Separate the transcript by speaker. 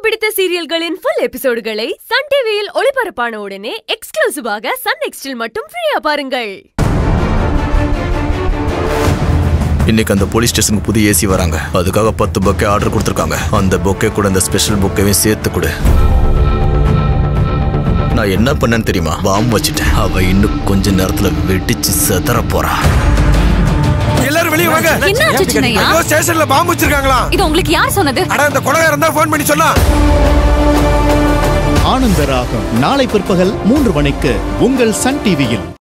Speaker 1: பிடித்த சீரியல்களின் full எபிசோடுகளை Sun டிவியில் ஒளிபரப்பான உடனே எக்ஸ்க்ளூசிவாக சன் நெக்ஸ்டில் மட்டும் ஃப்ரீயா பாருங்கள்
Speaker 2: இன்னைக்கு அந்த போலீஸ் ஸ்டேஷனுக்கு புது ஏசி வராங்க அதுக்காக பத்து பொக்கே ஆர்டர் கொடுத்துருக்காங்க அந்த பொக்கே கூட அந்த ஸ்பெஷல் பொக்கேவையும் சேர்த்து கொடு நான் என்ன பண்ணேன்னு தெரியுமா பாம்பு வச்சுட்டேன் அவ இன்னும் கொஞ்ச நேரத்துல வெடிச்சு செதற போறா
Speaker 3: எல்லாரும் வெளிய வாங்க
Speaker 4: என்ன ஆச்சு சின்னையா?
Speaker 3: ஐயோ ஸ்டேஷன்ல பாம்பு வச்சிருக்காங்களா
Speaker 4: இது உங்களுக்கு யார் சொன்னது
Speaker 3: அட இந்த கொலகாரன் தான் ஃபோன் பண்ணி சொன்னா
Speaker 5: ஆனந்த ராகம் நாளை பிற்பகல் மூன்று மணிக்கு உங்கள் சன் டிவியில்